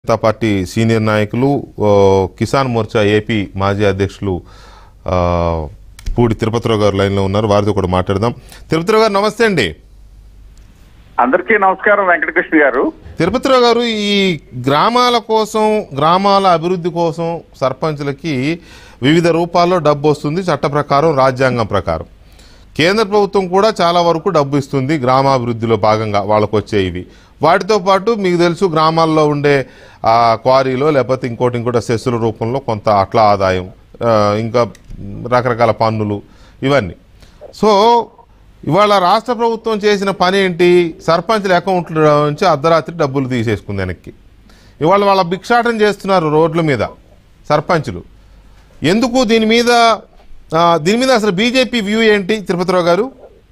Janata party senior నాయకులు ఓ, Kisan Morcha AP మాజీ అధ్యక్షులు ఆ, పూడి తిరుపతిరావు గారు లైన్లో ఉన్నారు వారితో కూడా మాట్లాడదాం తిరుపతిరావు గారు నమస్తే అండి అందరికీ నమస్కారం వెంకటకృష్ణ గారు తిరుపతిరావు గారు ఈ గ్రామాల కోసం గ్రామాల అభివృద్ధి కోసం సర్పంచులకి వివిధ రూపాల్లో డబ్బు వస్తుంది చట్ట ప్రకారం రాజ్యాంగం ప్రకారం కేంద్ర ప్రభుత్వం కూడా చాలా వరకు డబ్బు ఇస్తుంది గ్రామాభివృద్ధిలో భాగంగా వాళ్ళకు వచ్చే ఇవి వాటితో పాటు మీకు తెలుసు గ్రామాల్లో ఉండే ఆ, క్వారీలో లేకపోతే ఇంకోటి ఇంకోటి సెస్సుల రూపంలో కొంత అట్ల ఆదాయం ఆ, ఇంకా రకరకాల పన్నులు ఇవన్నీ సో ఇవాళ రాష్ట్ర ప్రభుత్వం చేసిన పని ఏంటి సర్పంచుల అకౌంట్ల నుంచి అర్ధరాత్రి డబ్బులు తీసేసుకుంది వెనక్కి ఇవాళ వాళ్ళ భిక్షాటన చేస్తున్నారు రోడ్ల మీద సర్పంచులు ఎందుకు దీని మీద ఆ, దీని మీద అసలు బీజేపీ వ్యూ ఏంటి తిరుపతిరావు గారు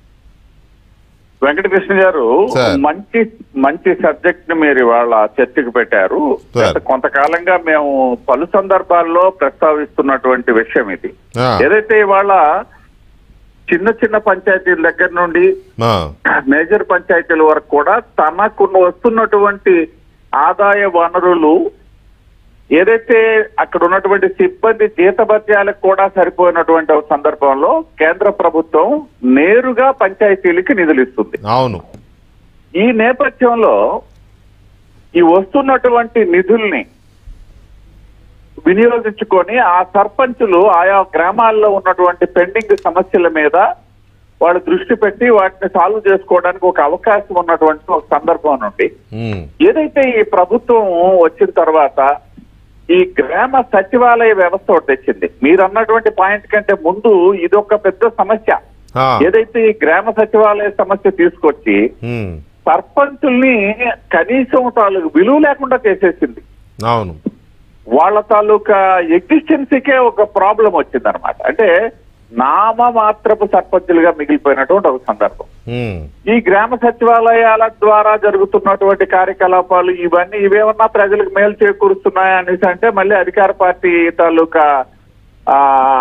వెంకటకృష్ణ గారు సార్. మంచి మంచి సబ్జెక్ట్ ని మీరు ఇవాళ చర్చకు పెట్టారు సార్. గత కొంతకాలంగా మేము పలు సందర్భాల్లో ప్రస్తావిస్తున్నటువంటి విషయం ఇది ఆ, ఏదైతే ఇవాళ చిన్న చిన్న పంచాయతీల దగ్గర నుండి ఆ, మేజర్ పంచాయతీల వరకు కూడా తనకు వస్తున్నటువంటి ఆదాయ వనరులు ఏదైతే అక్కడ ఉన్నటువంటి సిబ్బంది జీతభత్యాలకు కూడా సరిపోయినటువంటి ఒక సందర్భంలో కేంద్ర ప్రభుత్వం నేరుగా పంచాయతీలకి నిధులు ఇస్తుంది అవును ఈ నేపథ్యంలో ఈ వస్తున్నటువంటి నిధుల్ని వినియోగించుకొని ఆ సర్పంచులు ఆయా గ్రామాల్లో ఉన్నటువంటి పెండింగ్ సమస్యల మీద వాళ్ళు దృష్టి పెట్టి వాటిని సాల్వ్ చేసుకోవడానికి ఒక అవకాశం ఉన్నటువంటి ఒక సందర్భం నుండి ఉమ్, ఏదైతే ఈ ప్రభుత్వం వచ్చిన తర్వాత ఈ గ్రామ సచివాలయ వ్యవస్థ ఒకటి తెచ్చింది మీరు అన్నటువంటి పాయింట్ కంటే ముందు ఇది ఒక పెద్ద సమస్య ఆ, ఏదైతే ఈ గ్రామ సచివాలయ సమస్య తీసుకొచ్చి ఉమ్, సర్పంచుల్ని కనీసం తాలూకు విలువ లేకుండా చేసేసింది అవును వాళ్ళ తాలూకా ఎగ్జిస్టెన్సీకే ఒక ప్రాబ్లం వచ్చింది అనమాట అంటే నామ మాత్రపు సర్పంచులుగా మిగిలిపోయినటువంటి ఒక సందర్భం ఉమ్, ఈ గ్రామ సచివాలయాల ద్వారా జరుగుతున్నటువంటి కార్యకలాపాలు ఇవన్నీ ఇవేమన్నా ప్రజలకు మేలు చేకూరుస్తున్నాయా అనేసి అంటే మళ్ళీ అధికార పార్టీ తాలూకా ఆ,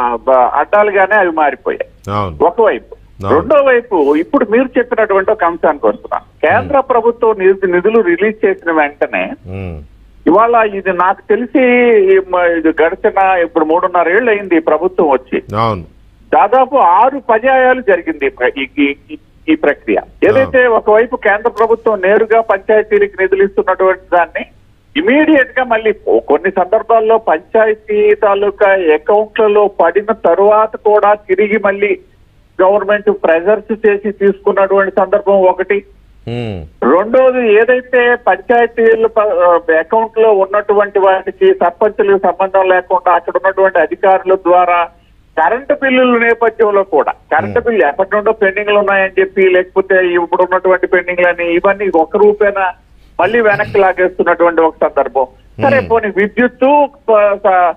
బ- అడ్డాలుగానే అవి మారిపోయాయి అవును ఒకవైపు No. రెండో వైపు ఇప్పుడు మీరు చెప్పినటువంటి ఒక అంశానికి వస్తున్నాం కేంద్ర ప్రభుత్వం నిధు- నిధులు రిలీజ్ చేసిన వెంటనే ఉమ్, ఇవాళ ఇది నాకు తెలిసి ఈ మ- ఇది గడిచిన ఇప్పుడు మూడున్నర ఏళ్ళు అయింది ఈ ప్రభుత్వం వచ్చి అవును దాదాపు ఆరు పర్యాయాలు జరిగింది ఈ ప్ర- ఈ- ఈ- ఈ- ఈ ప్రక్రియ ఏదైతే ఒకవైపు కేంద్ర ప్రభుత్వం నేరుగా పంచాయతీలకు నిధులు ఇస్తున్నటువంటి దాన్ని ఇమీడియట్ గా మళ్ళీ కొన్ని సందర్భాల్లో పంచాయతీ తాలూకా అకౌంట్లలో పడిన తరువాత కూడా తిరిగి మళ్ళీ గవర్నమెంట్ ప్రెజర్స్ చేసి తీసుకున్నటువంటి సందర్భం ఒకటి ఉమ్, రెండోది ఏదైతే పంచాయతీల అకౌంట్ లో ఉన్నటువంటి వాటికి సర్పంచులకు సంబంధం లేకుండా అక్కడ ఉన్నటువంటి అధికారుల ద్వారా కరెంటు బిల్లుల నేపథ్యంలో కూడా కరెంటు బిల్లు ఎప్పటి నుండో పెండింగ్లు ఉన్నాయని చెప్పి లేకపోతే ఇప్పుడు ఉన్నటువంటి పెండింగ్లని ఇవన్నీ ఒక రూపేనా మళ్ళీ వెనక్కి లాగేస్తున్నటువంటి ఒక సందర్భం సరే పోనీ విద్యుత్తు ప- స-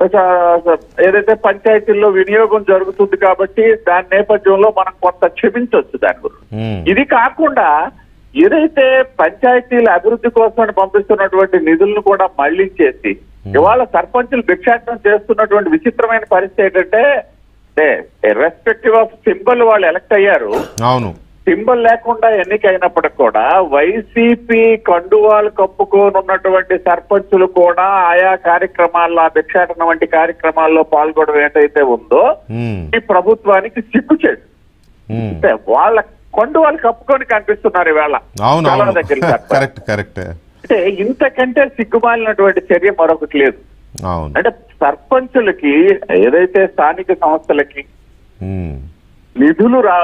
స- స- ఏదైతే పంచాయతీల్లో వినియోగం జరుగుతుంది కాబట్టి దాని నేపథ్యంలో మనం కొంత క్షమించవచ్చు దాని గురించి ఉమ్, ఇది కాకుండా ఏదైతే పంచాయతీల అభివృద్ధి కోసం పంపిస్తున్నటువంటి నిధులను కూడా మళ్లించేసి ఇవాళ సర్పంచులు భిక్షాటనం చేస్తున్నటువంటి విచిత్రమైన పరిస్థితి ఏంటంటే రెస్పెక్టివ్ ఆఫ్ సింబల్ వాళ్ళు ఎలక్ట్ అయ్యారు అవును సింబల్ లేకుండా ఎన్నికైనప్పటికి కూడా వైసీపీ కండువాలు కప్పుకొని ఉన్నటువంటి సర్పంచులు కూడా ఆయా కార్యక్రమాల్లో ఆ భిక్షాటన వంటి కార్యక్రమాల్లో పాల్గొనడం ఏంటైతే ఉందో ఉమ్, ఈ ప్రభుత్వానికి సిగ్గు చేసి ఉమ్, అంటే వాళ్ళ కొండు వాళ్ళు కప్పుకొని కనిపిస్తున్నారు ఈవేళ అవును చాలా అవును దగ్గరికి సర్పంచ్. కరెక్ట్ కరెక్ట్ అంటే ఇంతకంటే సిగ్గుమాలినటువంటి చర్య మరొకటి లేదు అవును అంటే సర్పంచులకి ఏదైతే స్థానిక సంస్థలకి ఉమ్, నిధులు రా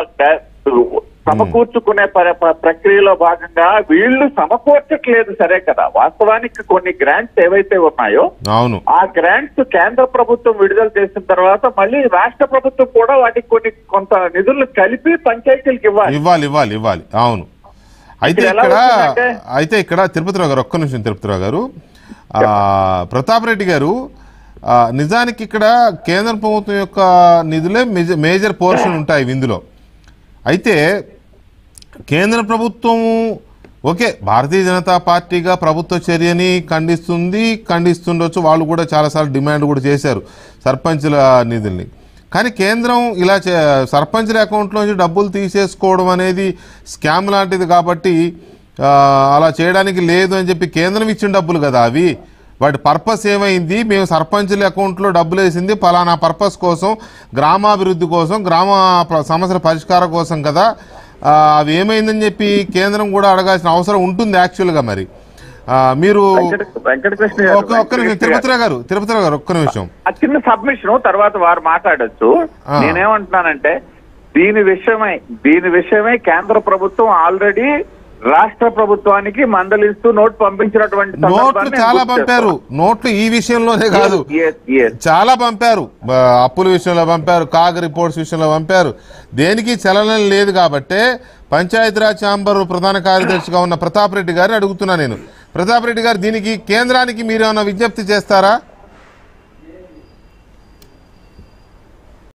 సమకూర్చుకునే పర- ప- ప్రక్రియలో భాగంగా వీళ్ళు సమకూర్చట్లేదు సరే కదా వాస్తవానికి కొన్ని గ్రాంట్స్ ఏవైతే ఉన్నాయో అవును ఆ గ్రాంట్స్ కేంద్ర ప్రభుత్వం విడుదల చేసిన తర్వాత మళ్ళీ రాష్ట్ర ప్రభుత్వం కూడా వాటికి కొన్ని కొంత నిధులు కలిపి పంచాయతీలకు ఇవ్వాలి ఇవ్వాలి ఇవ్వాలి ఇవ్వాలి అవును అయితే ఇక్కడ ఎలా ఇక్కడ అవుతుందంటే- అయితే ఇక్కడ తిరుపతిరావు గారు ఒక్క నిమిషం తిరుపతిరావు గారు ఆ, ప్రతాప్ రెడ్డి గారు ఆ, నిజానికి ఇక్కడ కేంద్ర ప్రభుత్వం యొక్క నిధులే మేజ- మేజర్ పోర్షన్ ఉంటాయి ఇందులో అయితే కేంద్ర ప్రభుత్వం ఓకే భారతీయ జనతా పార్టీగా ప్రభుత్వ చర్యని ఖండిస్తుంది ఖండిస్తుండొచ్చు వాళ్ళు కూడా చాలాసార్లు డిమాండ్ కూడా చేశారు సర్పంచుల నిధుల్ని కానీ కేంద్రం ఇలా చే సర్పంచుల అకౌంట్లోంచి డబ్బులు తీసేసుకోవడం అనేది స్కామ్ లాంటిది కాబట్టి ఆ, అలా చేయడానికి లేదు అని చెప్పి కేంద్రం ఇచ్చిన డబ్బులు కదా అవి వాటి పర్పస్ ఏమైంది మేము సర్పంచుల అకౌంట్లో డబ్బులు వేసింది పలానా పర్పస్ కోసం గ్రామాభివృద్ధి కోసం గ్రామ ప్ర- సమస్యల పరిష్కారం కోసం కదా ఆ, అవి ఏమైందని చెప్పి కేంద్రం కూడా అడగాల్సిన అవసరం ఉంటుంది యాక్చువల్గా మరి ఆ, మీరు వెంకట వెంకటకృష్ణ గారు, ఒక్క ఒక్క నిమిషం వెంకటకృష్ణ గారు. తిరుపతిరావు గారు తిరుపతిరావు గారు ఒక్క నిమిషం ఆ చిన్న సబ్మిషన్ తర్వాత వారు మాట్లాడొచ్చు ఆ. నేనేమంటున్నానంటే దీని విషయమై దీని విషయమై కేంద్ర ప్రభుత్వం ఆల్రెడీ రాష్ట్ర ప్రభుత్వానికి మందలిస్తూ నోట్ పంపించినటువంటి నోట్లు సందర్భాన్ని నేను చాలా గుర్తు పంపారు నోట్లు ఈ విషయంలోనే చేస్తాను. కాదు Yes, yes. చాలా పంపారు బ- అప్పుల విషయంలో పంపారు కాగ్ రిపోర్ట్స్ విషయంలో పంపారు దేనికి చలనం లేదు కాబట్టే పంచాయతీరాజ్ ఛాంబర్ ప్రధాన కార్యదర్శిగా ఉన్న ప్రతాప్ రెడ్డి గారిని అడుగుతున్నా నేను ప్రతాప్ రెడ్డి గారు దీనికి కేంద్రానికి మీరు ఏమైనా విజ్ఞప్తి చేస్తారా